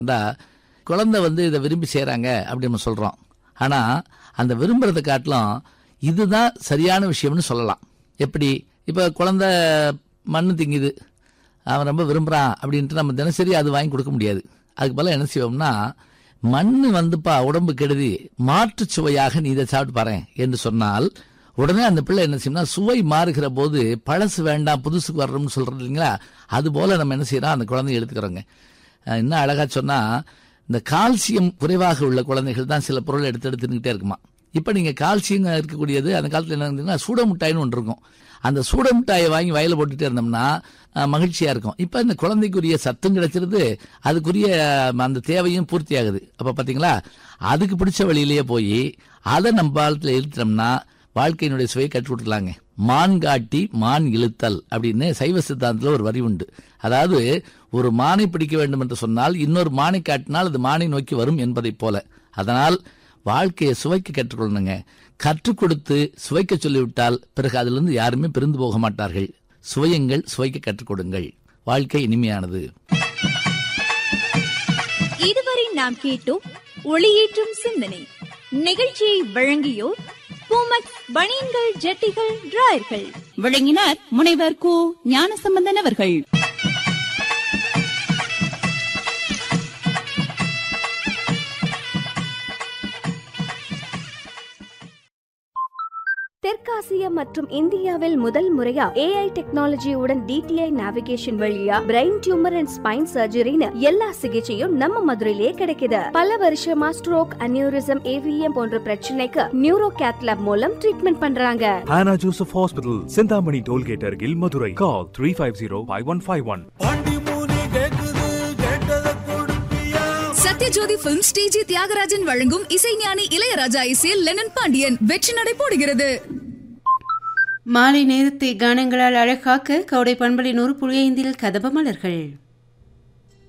இந்தா, குழந்தை வந்து இதை விரும்பி செய்கிறாங்க அப்படின்னு நம்ம சொல்கிறோம் ஆனால் அந்த விரும்புறதை காட்டிலும் இதுதான் சரியான விஷயம்னு சொல்லலாம் எப்படி இப்போ குழந்தை மண்ணு திங்குது அவன் ரொம்ப விரும்புகிறான் அப்படின்ட்டு நம்ம தினசரி அது வாங்கி கொடுக்க முடியாது அதுக்கு பதிலா என்ன செய்வோம்னா மண் வந்துப்பா உடம்பு கெடுதி மாற்று சுவையாக நீ இதை சாப்பிட்டு பாரு என்று சொன்னால் உடனே அந்த பிள்ளை என்ன செய்யணும்னா சுவை மாறுகிற போது பழசு வேண்டாம் புதுசுக்கு வர்றோம்னு சொல்றது இல்லைங்களா அது போல நம்ம என்ன செய்யறோம் அந்த குழந்தைய எடுத்துக்கிறோங்க அஹ் இன்னும் அழகா சொன்னா இந்த கால்சியம் குறைவாக உள்ள குழந்தைகள் தான் சில பொருளை எடுத்து எடுத்து தின்னுக்கிட்டே இருக்குமா இப்போ நீங்கள் கால்சியம் இருக்கக்கூடியது அந்த காலத்தில் என்ன இருந்ததுன்னா சூட மிட்டாய்னு ஒன்று இருக்கும் அந்த சூட மிட்டாயை வாங்கி வயலில் போட்டுட்டே இருந்தோம்னா அஹ், மகிழ்ச்சியா இருக்கும் இப்போ இந்த குழந்தைக்குரிய சத்தும் கிடைச்சிருது அதுக்குரிய அஹ், அந்த தேவையும் பூர்த்தி ஆகுது அப்போ பார்த்தீங்களா அதுக்கு பிடிச்ச வழியிலேயே போய் அதை நம்ம காலத்தில் இழுத்தோம்னா வாழ்க்கையினுடைய சுவையை கற்றுக் கொடுக்கலாங்க மான் காட்டி மான் இழுத்தல் அப்படின்னு சைவ சித்தாந்தத்தில் ஒரு வரி உண்டு அதாவது ஒரு மானை பிடிக்க வேண்டும் என்று சொன்னால் இன்னொரு மானை காட்டினால் அது மானை நோக்கி வரும் என்பதைப் போல அதனால் வாழ்க்கையை சுவைக்க கற்றுக்கொள்ளணுங்க கற்றுக் கொடுத்து சுவைக்க சொல்லிவிட்டால் பிறகு அதிலிருந்து யாருமே பிரிந்து போக மாட்டார்கள் சுவையுங்கள் சுவைக்க கற்றுக் கொடுங்கள் வாழ்க்கை இனிமையானது இதுவரை நாம் கேட்டோம் ஒளியேற்றும் சிந்தனை நிகழ்ச்சியை வழங்கியோர் பூமக் பனியன்கள் ஜட்டிகள் டிராயர்கள் வழங்கினார் முனைவர் கு ஞானசம்பந்தன் அவர்கள் தெற்காசியா மற்றும் இந்தியாவில் முதல் முறையா ஏஐ டெக்னாலஜியுடன் டிடிஐ நேவிகேஷன் வழியா பிரெயின் டியூமர் அண்ட் ஸ்பைன் சர்ஜரின்னு எல்லா சிகிச்சையும் நம்ம மதுரையிலேயே கிடைக்குது பல வருஷமா ஸ்ட்ரோக் அனியூரிசம் ஏவிஎம் போன்ற பிரச்சனைக்கு நியூரோ கேத்லாப் மூலம் ட்ரீட்மெண்ட் பண்றாங்க Hannah Joseph Hospital, Sindhamani Tollgate, Argil, Madurai. Call 350 5151. Sathyajothi film Shriji Thyagarajan வழங்கும் இசைஞானி இளையராஜா இசையில் லெனன் பாண்டியன் வெற்றி நடை போடுகிறது மாலை நேரத்தை கானங்களால் அழகாக்க கவுடை பண்பலை நூறு புள்ளி ஐந்தில் கதப மலர்கள்